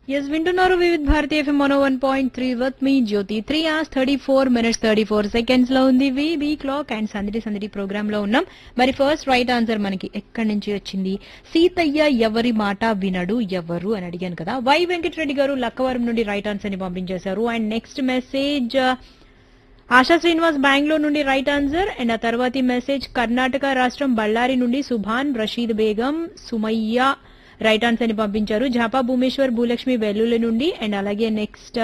yes వింటున్నారు Vividh Bharati FM one one point three with me Jyothi three hours thirty four minutes thirty four seconds లో ఉంది VB clock and సందడి సందడి programme లో ఉన్నాం మరి ఫస్ట్ రైట్ ఆన్సర్ మనకి ఎక్కడి నుంచి వచ్చింది సీతయ్య ఎవరి మాట వినడు ఎవరు అని అడిగాను కదా వై వెంకటరెడ్డి గారు లక్కవరం నుండి రైట్ ఆన్సర్ ని పంపించేశారు and next message Asha Srinivas Bengaluru నుండి రైట్ ఆన్సర్ అండ్ ఆ తర్వాతి మెసేజ్ కర్ణాటక రాష్ట్రం బళ్ళారి నుండి సుభాన్ రషీద్ బేగం సుమయ్య రైట్ ఆన్సర్ ని పంపించారు జాపా భూమేశ్వర్ భూలక్ష్మి వెల్లుల్లి నుండి అండ్ అలాగే నెక్స్ట్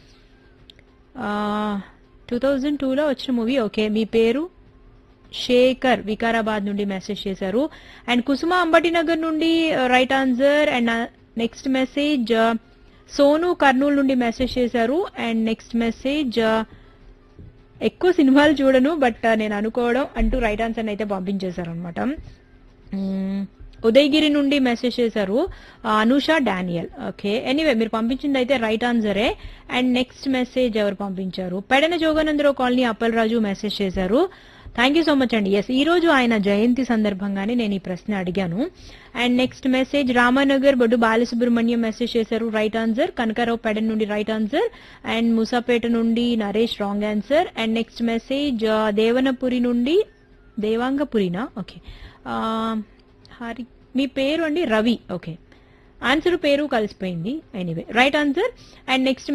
టూ థౌజండ్ టూలో వచ్చిన మూవీ ఓకే మీ పేరు శేఖర్ వికారాబాద్ నుండి మెసేజ్ చేశారు అండ్ కుసుమ అంబటినగర్ నుండి right answer and next message Sonu Kurnool నుండి మెసేజ్ చేశారు అండ్ నెక్స్ట్ మెసేజ్ ఎక్కువ సినిమాలు చూడను బట్ నేను అనుకోవడం అంటూ రైట్ ఆన్సర్ అయితే పంపించేశారు అనమాట ఉదయగిరి నుండి మెసేజ్ చేశారు ఆ, అనూష డానియల్ ఓకే ఎనీవే మీరు పంపించింది అయితే రైట్ ఆన్సరే అండ్ నెక్స్ట్ మెసేజ్ ఎవరు పంపించారు పెడన జోగానందరావు కాలనీ అప్పలరాజు మెసేజ్ చేశారు థ్యాంక్ యూ సో మచ్ అండి ఎస్ ఈ రోజు ఆయన జయంతి సందర్భంగానే నేను ఈ ప్రశ్న అడిగాను and next message Ramanagar Boddu Balasubrahmanyam message చేశారు రైట్ ఆన్సర్ కనకారావు పెడన్ నుండి రైట్ ఆన్సర్ అండ్ ముసాపేట నుండి Naresh wrong answer and next message Devanapuri నుండి దేవాంగపురినా ఓకే హరి మీ పేరు అండి రవి ఓకే ఆన్సర్ పేరు కలిసిపోయింది anyway right answer and next